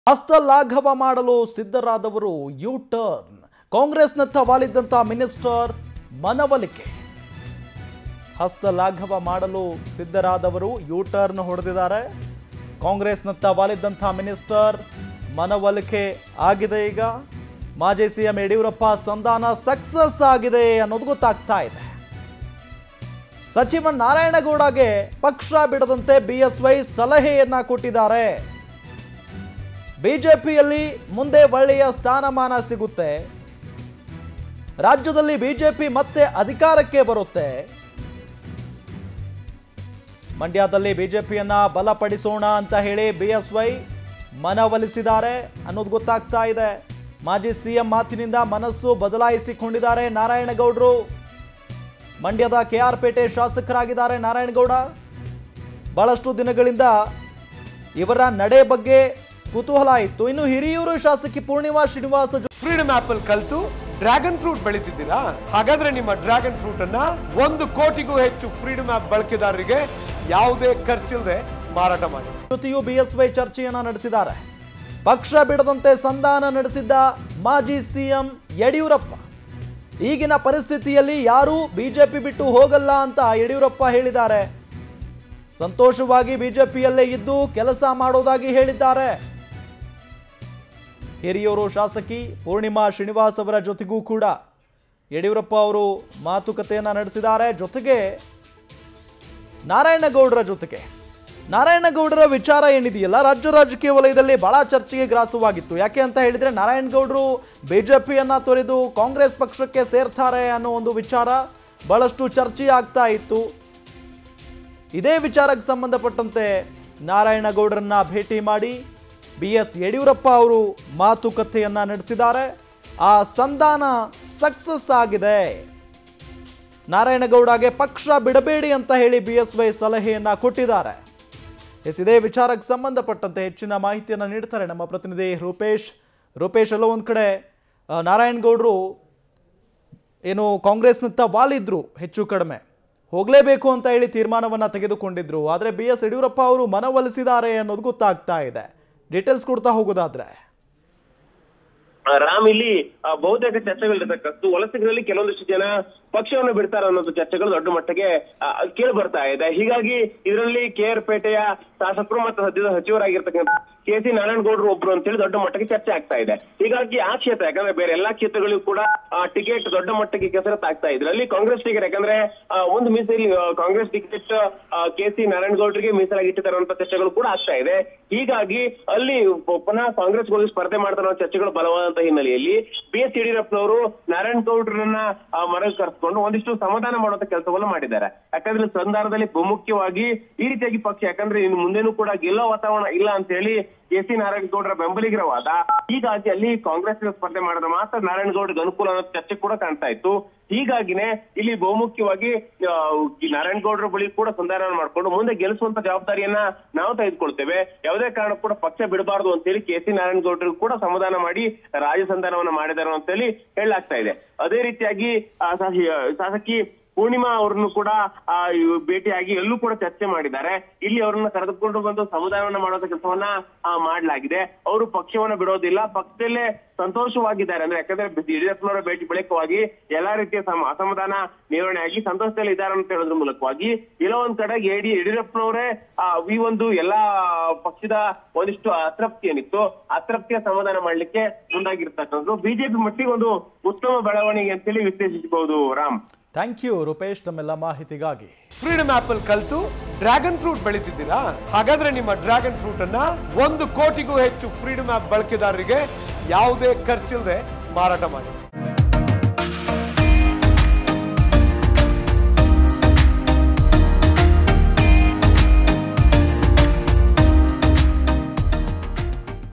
ಹಸ್ತಲಾಘವ ಮಾಡಲು ಸಿದ್ಧರಾದವರು U turn ಕಾಂಗ್ರೆಸ್ನತ್ತ ವಾಲಿದ್ದಂತಹ ಮಿನಿಸ್ಟರ್ ಮನವೊಲಿಕೆ ಹಸ್ತಲಾಘವ ಮಾಡಲು ಸಿದ್ಧರಾದವರು ಯು ಟರ್ನ್ ಹೊಡೆದಿದ್ದಾರೆ ಕಾಂಗ್ರೆಸ್ನತ್ತ ವಾಲಿದ್ದಂತಹ ಮಿನಿಸ್ಟರ್ ಮನವೊಲಿಕೆ ಆಗಿದೆ ಈಗ ಮಾಜಿ ಸಿಎಂ ಯಡಿಯೂರಪ್ಪ ಸಂಧಾನ ಸಕ್ಸಸ್ ಆಗಿದೆ ಅನ್ನೋದು ಗೊತ್ತಾಗ್ತಾ ಇದೆ ಸಚಿವ ನಾರಾಯಣಗೌಡಗೆ ಪಕ್ಷ ಬಿಡದಂತೆ ಬಿಎಸ್ವೈ ಸಲಹೆಯನ್ನ ಕೊಟ್ಟಿದ್ದಾರೆ ಬಿಜೆಪಿಯಲ್ಲಿ ಮುಂದೆ ಒಳ್ಳೆಯ ಸ್ಥಾನಮಾನ ಸಿಗುತ್ತೆ ರಾಜ್ಯದಲ್ಲಿ ಬಿಜೆಪಿ ಮತ್ತೆ ಅಧಿಕಾರಕ್ಕೆ ಬರುತ್ತೆ ಮಂಡ್ಯದಲ್ಲಿ ಬಿಜೆಪಿಯನ್ನ ಬಲಪಡಿಸೋಣ ಅಂತ ಹೇಳಿ ಬಿಎಸ್ವೈ ಮನವೊಲಿಸಿದ್ದಾರೆ ಅನ್ನೋದು ಗೊತ್ತಾಗ್ತಾ ಇದೆ ಮಾಜಿ ಸಿಎಂ ಮಾತಿನಿಂದ ಮನಸ್ಸು ಬದಲಾಯಿಸಿಕೊಂಡಿದ್ದಾರೆ ನಾರಾಯಣಗೌಡರು ಮಂಡ್ಯದ ಕೆಆರ್ ಪೇಟೆ ಶಾಸಕರಾಗಿದ್ದಾರೆ ನಾರಾಯಣಗೌಡ ಬಹಳಷ್ಟು ದಿನಗಳಿಂದ ಇವರ ನಡೆ ಬಗ್ಗೆ ಕುತೂಹಲ ಇತ್ತು ಇನ್ನು ಹಿರಿಯೂರು ಶಾಸಕಿ ಪೂರ್ಣಿಮಾ ಶ್ರೀನಿವಾಸ ಜೊ- ಫ್ರೀಡಮ್ ಆಪ್ ಅಲ್ಲಿ ಕಲ್ತು ಡ್ರ್ಯಾಗನ್ ಫ್ರೂಟ್ ಬೆಳೀತಿದ್ದೀರಾ ಹಾಗಾದ್ರೆ ನಿಮ್ಮ ಡ್ರ್ಯಾಗನ್ ಫ್ರೂಟ್ ಅನ್ನ ಒಂದು ಕೋಟಿಗೂ ಹೆಚ್ಚು ಫ್ರೀಡಮ್ ಆಪ್ ಬಳಕೆದಾರರಿಗೆ ಯಾವುದೇ ಖರ್ಚಿಲ್ಲದೆ ಮಾರಾಟ ಮಾಡಿ ಜೊತೆಯೂ ಬಿಎಸ್ವೈ ಚರ್ಚೆಯನ್ನ ನಡೆಸಿದ್ದಾರೆ ಪಕ್ಷ ಬಿಡದಂತೆ ಸಂಧಾನ ನಡೆಸಿದ್ದ ಮಾಜಿ ಸಿಎಂ ಯಡಿಯೂರಪ್ಪ ಈಗಿನ ಪರಿಸ್ಥಿತಿಯಲ್ಲಿ ಯಾರೂ ಬಿಜೆಪಿ ಬಿಟ್ಟು ಹೋಗಲ್ಲ ಅಂತ ಯಡಿಯೂರಪ್ಪ ಹೇಳಿದ್ದಾರೆ ಸಂತೋಷವಾಗಿ ಬಿಜೆಪಿಯಲ್ಲೇ ಇದ್ದು ಕೆಲಸ ಮಾಡೋದಾಗಿ ಹೇಳಿದ್ದಾರೆ ಹಿರಿಯೂರು ಶಾಸಕಿ ಪೂರ್ಣಿಮಾ ಶ್ರೀನಿವಾಸ್ ಅವರ ಜೊತೆಗೂ ಕೂಡ ಯಡಿಯೂರಪ್ಪ ಅವರು ಮಾತುಕತೆಯನ್ನ ನಡೆಸಿದ್ದಾರೆ ಜೊತೆಗೆ ನಾರಾಯಣಗೌಡರ ಜೊತೆಗೆ ನಾರಾಯಣಗೌಡರ ವಿಚಾರ ಏನಿದೆಯಲ್ಲ ರಾಜ್ಯ ರಾಜಕೀಯ ವಲಯದಲ್ಲಿ ಬಹಳ ಚರ್ಚೆಗೆ ಗ್ರಾಸವಾಗಿತ್ತು ಯಾಕೆ ಅಂತ ಹೇಳಿದ್ರೆ ನಾರಾಯಣಗೌಡರು ಬಿಜೆಪಿಯನ್ನ ತೊರೆದು ಕಾಂಗ್ರೆಸ್ ಪಕ್ಷಕ್ಕೆ ಸೇರ್ತಾರೆ ಅನ್ನೋ ಒಂದು ವಿಚಾರ ಬಹಳಷ್ಟು ಚರ್ಚೆ ಆಗ್ತಾ ಇತ್ತು ಇದೇ ವಿಚಾರಕ್ಕೆ ಸಂಬಂಧಪಟ್ಟಂತೆ ನಾರಾಯಣಗೌಡರನ್ನ ಭೇಟಿ ಮಾಡಿ ಬಿ ಎಸ್ ಯಡಿಯೂರಪ್ಪ ಅವರು ಮಾತುಕತೆಯನ್ನ ನಡೆಸಿದ್ದಾರೆ ಆ ಸಂಧಾನ ಸಕ್ಸಸ್ ಆಗಿದೆ ನಾರಾಯಣಗೌಡಗೆ ಪಕ್ಷ ಬಿಡಬೇಡಿ ಅಂತ ಹೇಳಿ ಬಿ ಎಸ್ ವೈ ಸಲಹೆಯನ್ನ ಕೊಟ್ಟಿದ್ದಾರೆ ಎಸ್ ಇದೇ ವಿಚಾರಕ್ಕೆ ಸಂಬಂಧಪಟ್ಟಂತೆ ಹೆಚ್ಚಿನ ಮಾಹಿತಿಯನ್ನು ನೀಡ್ತಾರೆ ನಮ್ಮ ಪ್ರತಿನಿಧಿ ರೂಪೇಶ್ ರೂಪೇಶ್ ಎಲ್ಲೋ ಒಂದು ಕಡೆ ಆ, ನಾರಾಯಣಗೌಡರು ಏನು ಕಾಂಗ್ರೆಸ್ನತ್ತ ವಾಲಿದ್ರು ಹೆಚ್ಚು ಕಡಿಮೆ ಹೋಗಲೇಬೇಕು ಅಂತ ಹೇಳಿ ತೀರ್ಮಾನವನ್ನ ತೆಗೆದುಕೊಂಡಿದ್ರು ಆದರೆ ಬಿ ಎಸ್ ಯಡಿಯೂರಪ್ಪ ಅವರು ಮನವೊಲಿಸಿದ್ದಾರೆ ಅನ್ನೋದು ಗೊತ್ತಾಗ್ತಾ ಇದೆ ಡೀಟೇಲ್ಸ್ ಕೊಡ್ತಾ ಹೋಗೋದಾದ್ರೆ ಆ, ರಾಮ್ ಇಲ್ಲಿ ಆ, ಬಹುತೇಕ ಚರ್ಚೆಗಳಿರ್ತಕ್ಕಂಥದ್ದು ವಲಸಿಗರಲ್ಲಿ ಕೆಲವೊಂದಿಷ್ಟು ಜನ ಪಕ್ಷವನ್ನು ಬಿಡ್ತಾರೆ ಅನ್ನೋದು ಚರ್ಚೆಗಳು ದೊಡ್ಡ ಮಟ್ಟಿಗೆ ಆ, ಕೇಳಿ ಬರ್ತಾ ಇದೆ ಹೀಗಾಗಿ ಇದರಲ್ಲಿ ಕೆ ಆರ್ ಪೇಟೆಯ ಶಾಸಕರು ಮತ್ತು ಸದ್ಯದ ಸಚಿವರಾಗಿರ್ತಕ್ಕಂಥ ಕೆ ಸಿ ನಾರಾಯಣಗೌಡರು ಒಬ್ರು ಅಂತೇಳಿ ದೊಡ್ಡ ಮಟ್ಟಕ್ಕೆ ಚರ್ಚೆ ಆಗ್ತಾ ಇದೆ ಹೀಗಾಗಿ ಆ ಕ್ಷೇತ್ರ ಯಾಕಂದ್ರೆ ಬೇರೆ ಎಲ್ಲಾ ಕ್ಷೇತ್ರಗಳಿಗೂ ಕೂಡ ಟಿಕೆಟ್ ದೊಡ್ಡ ಮಟ್ಟಕ್ಕೆ ಕೆಸರತ್ ಆಗ್ತಾ ಇದೆ ಅಲ್ಲಿ ಕಾಂಗ್ರೆಸ್ ಟಿಕೆಟ್ ಯಾಕಂದ್ರೆ ಆ, ಒಂದು ಮೀಸಲಿ ಆ, ಕಾಂಗ್ರೆಸ್ ಟಿಕೆಟ್ ಕೆ ಸಿ ನಾರಾಯಣಗೌಡರಿಗೆ ಮೀಸಲಾಗಿಟ್ಟಿದ್ದಾರೆ ಅಂತ ಚರ್ಚೆಗಳು ಕೂಡ ಆಗ್ತಾ ಇದೆ ಹೀಗಾಗಿ ಅಲ್ಲಿ ಪ- ಪುನಃ ಕಾಂಗ್ರೆಸ್ ಹೋಗಿ ಸ್ಪರ್ಧೆ ಮಾಡ್ತಾರೆ ಅನ್ನೋ ಚರ್ಚೆಗಳು ಬಲವಾದಂತ ಹಿನ್ನೆಲೆಯಲ್ಲಿ ಬಿ ಎಸ್ ಯಡಿಯೂರಪ್ಪನವರು ನಾರಾಯಣಗೌಡರನ್ನ ಮರಳಿ ಕರೆಸ್ಕೊಂಡು ಒಂದಿಷ್ಟು ಸಮಾಧಾನ ಮಾಡುವಂತ ಕೆಲಸವನ್ನು ಮಾಡಿದ್ದಾರೆ ಯಾಕಂದ್ರೆ ಸಂಧಾನದಲ್ಲಿ ಬಹುಮುಖ್ಯವಾಗಿ ಈ ರೀತಿಯಾಗಿ ಪಕ್ಷ ಯಾಕಂದ್ರೆ ಇನ್ನು ಮುಂದೆನೂ ಕೂಡ ಗೆಲ್ಲೋ ವಾತಾವರಣ ಇಲ್ಲ ಅಂತ ಹೇಳಿ ಎ ಸಿ ನಾರಾಯಣಗೌಡರ ಬೆಂಬಲಿಗರ ವಾದ ಹೀಗಾಗಿ ಅಲ್ಲಿ ಕಾಂಗ್ರೆಸ್ ಸ್ಪರ್ಧೆ ಮಾಡಿದ್ರೆ ಮಾತ್ರ ನಾರಾಯಣಗೌಡರಿಗೆ ಅನುಕೂಲ ಅನ್ನೋ ಚರ್ಚೆ ಕೂಡ ಕಾಣ್ತಾ ಇತ್ತು ಹೀಗಾಗಿನೇ ಇಲ್ಲಿ ಬಹುಮುಖ್ಯವಾಗಿ ಆ, ಈ ನಾರಾಯಣಗೌಡರ ಬಳಿ ಕೂಡ ಸಂಧಾನ ಮಾಡಿಕೊಂಡು ಮುಂದೆ ಗೆಲ್ಲಿಸುವಂತ ಜವಾಬ್ದಾರಿಯನ್ನ ನಾವು ತೆಗೆದುಕೊಳ್ತೇವೆ ಯಾವುದೇ ಕಾರಣ ಕೂಡ ಪಕ್ಷ ಬಿಡಬಾರದು ಅಂತ ಹೇಳಿ ಕೆ ಸಿ ನಾರಾಯಣಗೌಡರು ಕೂಡ ಸಮಾಧಾನ ಮಾಡಿ ರಾಜ್ಯ ಸಂಧಾನವನ್ನ ಮಾಡಿದ್ದಾರೆ ಅಂತ ಹೇಳಿ ಹೇಳಲಾಗ್ತಾ ಇದೆ ಅದೇ ರೀತಿಯಾಗಿ ಆ, ಶಾಸ- ಶಾಸಕಿ ಪೂರ್ಣಿಮಾ ಅವರನ್ನು ಕೂಡ ಆ, ಇವ್ ಭೇಟಿಯಾಗಿ ಎಲ್ಲೂ ಕೂಡ ಚರ್ಚೆ ಮಾಡಿದ್ದಾರೆ ಇಲ್ಲಿ ಅವರನ್ನ ಕರೆದುಕೊಂಡು ಬಂದು ಸಮಾಧಾನವನ್ನ ಮಾಡುವಂತ ಕೆಲಸವನ್ನ ಆ, ಮಾಡಲಾಗಿದೆ ಅವರು ಪಕ್ಷವನ್ನ ಬಿಡೋದಿಲ್ಲ ಪಕ್ಷದಲ್ಲೇ ಸಂತೋಷವಾಗಿದ್ದಾರೆ ಅಂದ್ರೆ ಯಾಕಂದ್ರೆ ಯಡಿಯೂರಪ್ಪನವರ ಭೇಟಿ ಬಳಿಕವಾಗಿ ಎಲ್ಲಾ ರೀತಿಯ ಸಮ ಅಸಮಾಧಾನ ನಿವಾರಣೆ ಆಗಿ ಸಂತೋಷದಲ್ಲಿ ಇದ್ದಾರೆ ಅಂತ ಹೇಳೋದ್ರ ಮೂಲಕವಾಗಿ ಎಲ್ಲೋ ಒಂದ್ ಕಡೆ ಎಡಿ ಯಡಿಯೂರಪ್ಪನವರೇ ಆ, ಈ ಒಂದು ಎಲ್ಲಾ ಪಕ್ಷದ ಒಂದಿಷ್ಟು ಅತೃಪ್ತಿ ಏನಿತ್ತು ಅತೃಪ್ತಿಯ ಸಮಾಧಾನ ಮಾಡ್ಲಿಕ್ಕೆ ಮುಂದಾಗಿರ್ತಕ್ಕಂಥದ್ದು ಬಿಜೆಪಿ ಮಟ್ಟಿಗೆ ಒಂದು ಉತ್ತಮ ಬೆಳವಣಿಗೆ ಅಂತೇಳಿ ವಿಶ್ಲೇಷಿಸಬಹುದು ರಾಮ್ ಥ್ಯಾಂಕ್ ಯು ರೂಪೇಶ್ ತಮ್ಮೆಲ್ಲ ಮಾಹಿತಿಗಾಗಿ ಫ್ರೀಡಮ್ ಆಪ್ ಅಲ್ಲಿ ಕಲ್ತು ಡ್ರ್ಯಾಗನ್ ಫ್ರೂಟ್ ಬೆಳೀತಿದ್ದೀರಾ ಹಾಗಾದ್ರೆ ನಿಮ್ಮ ಡ್ರ್ಯಾಗನ್ ಫ್ರೂಟ್ ಅನ್ನ ಒಂದು ಕೋಟಿಗೂ ಹೆಚ್ಚು ಫ್ರೀಡಮ್ ಆಪ್ ಬಳಕೆದಾರರಿಗೆ ಯಾವುದೇ ಖರ್ಚಿಲ್ಲದೆ ಮಾರಾಟ ಮಾಡಿ